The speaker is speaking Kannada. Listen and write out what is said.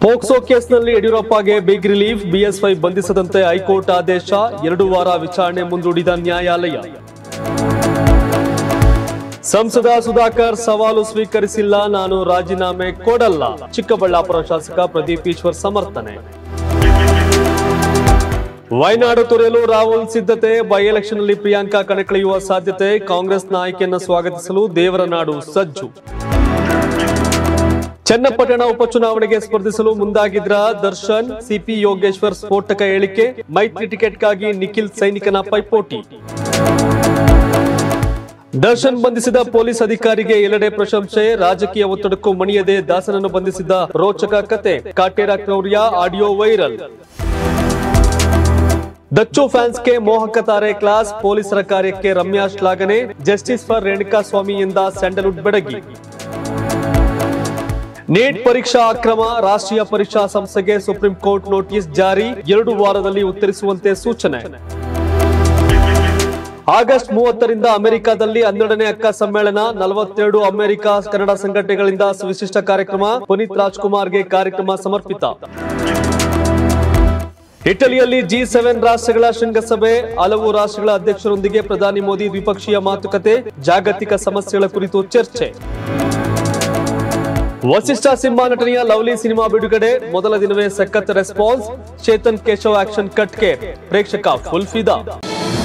ಪೋಕ್ಸೋ ಕೇಸ್ನಲ್ಲಿ ಯಡಿಯೂರಪ್ಪಗೆ ಬಿಗ್ ರಿಲೀಫ್ ಬಿಎಸ್ವೈ ಬಂಧಿಸದಂತೆ ಹೈಕೋರ್ಟ್ ಆದೇಶ ಎರಡು ವಾರ ವಿಚಾರಣೆ ಮುಂದೂಡಿದ ನ್ಯಾಯಾಲಯ ಸಂಸದ ಸುಧಾಕರ್ ಸವಾಲು ಸ್ವೀಕರಿಸಿಲ್ಲ ನಾನು ರಾಜೀನಾಮೆ ಕೊಡಲ್ಲ ಚಿಕ್ಕಬಳ್ಳಾಪುರ ಶಾಸಕ ಪ್ರದೀಪ್ ಈಶ್ವರ್ ಸಮರ್ಥನೆ ವಯನಾಡು ತೊರೆಯಲು ರಾಹುಲ್ ಸಿದ್ಧತೆ ಬೈ ಎಲೆಕ್ಷನ್ ನಲ್ಲಿ ಪ್ರಿಯಾಂಕಾ ಕಣಕ್ಕಿಳಿಯುವ ಸಾಧ್ಯತೆ ಕಾಂಗ್ರೆಸ್ ನಾಯಕಿಯನ್ನು ಸ್ವಾಗತಿಸಲು ದೇವರನಾಡು ಸಜ್ಜು ಚನ್ನಪಟ್ಟಣ ಉಪಚುನಾವಣೆಗೆ ಸ್ಪರ್ಧಿಸಲು ಮುಂದಾಗಿದ್ರ ದರ್ಶನ್ ಸಿಪಿ ಯೋಗೇಶ್ವರ್ ಸ್ಫೋಟಕ ಹೇಳಿಕೆ ಮೈತ್ರಿ ಟಿಕೆಟ್ಗಾಗಿ ನಿಖಿಲ್ ಸೈನಿಕನ ಪೈಪೋಟಿ ದರ್ಶನ್ ಬಂಧಿಸಿದ ಪೊಲೀಸ್ ಅಧಿಕಾರಿಗೆ ಎಲ್ಲೆಡೆ ಪ್ರಶಂಸೆ ರಾಜಕೀಯ ಒತ್ತಡಕ್ಕೂ ಮಣಿಯದೆ ದಾಸನನ್ನು ಬಂಧಿಸಿದ ರೋಚಕ ಕತೆ ಕಾಟೇರ ಕ್ರೌರ್ಯ ಆಡಿಯೋ ವೈರಲ್ ದಚ್ಚು ಫ್ಯಾನ್ಸ್ಗೆ ಮೋಹಕ ತಾರೆ ಕ್ಲಾಸ್ ಪೊಲೀಸರ ಕಾರ್ಯಕ್ಕೆ ರಮ್ಯಾ ಶ್ಲಾಘನೆ ಜಸ್ಟಿಸ್ ಫಾರ್ ರೇಣುಕಾ ಸ್ವಾಮಿಯಿಂದ ಸ್ಯಾಂಡಲ್ವುಡ್ ಬೆಡಗಿ ನೀಟ್ ಪರೀಕ್ಷಾ ಅಕ್ರಮ ರಾಷ್ಟ್ರೀಯ ಪರೀಕ್ಷಾ ಸಂಸ್ಥೆಗೆ ಸುಪ್ರೀಂ ಕೋರ್ಟ್ ನೋಟಿಸ್ ಜಾರಿ ಎರಡು ವಾರದಲ್ಲಿ ಉತ್ತರಿಸುವಂತೆ ಸೂಚನೆ ಆಗಸ್ಟ್ ಮೂವತ್ತರಿಂದ ಅಮೆರಿಕದಲ್ಲಿ ಹನ್ನೆರಡನೇ ಅಕ್ಕ ಸಮ್ಮೇಳನ ನಲವತ್ತೆರಡು ಅಮೆರಿಕ ಕನ್ನಡ ಸಂಘಟನೆಗಳಿಂದ ವಿಶಿಷ್ಟ ಕಾರ್ಯಕ್ರಮ ಪುನೀತ್ ರಾಜ್ಕುಮಾರ್ಗೆ ಕಾರ್ಯಕ್ರಮ ಸಮರ್ಪಿತ ಇಟಲಿಯಲ್ಲಿ ಜಿ ಸೆವೆನ್ ರಾಷ್ಟ್ರಗಳ ಶೃಂಗಸಭೆ ಹಲವು ರಾಷ್ಟ್ರಗಳ ಅಧ್ಯಕ್ಷರೊಂದಿಗೆ ಪ್ರಧಾನಿ ಮೋದಿ ದ್ವಿಪಕ್ಷೀಯ ಮಾತುಕತೆ ಜಾಗತಿಕ ಸಮಸ್ಯೆಗಳ ಕುರಿತು ಚರ್ಚೆ ವಸಿಷ್ಠ ಸಿಂಹ ನಟನೆಯ ಲವ್ಲಿ ಸಿನಿಮಾ ಬಿಡುಗಡೆ ಮೊದಲ ದಿನವೇ ಸಖತ್ ರೆಸ್ಪಾನ್ಸ್ ಚೇತನ್ ಕೇಶವ್ ಆಕ್ಷನ್ ಕಟ್ಗೆ ಪ್ರೇಕ್ಷಕ ಫುಲ್ ಫಿದಾ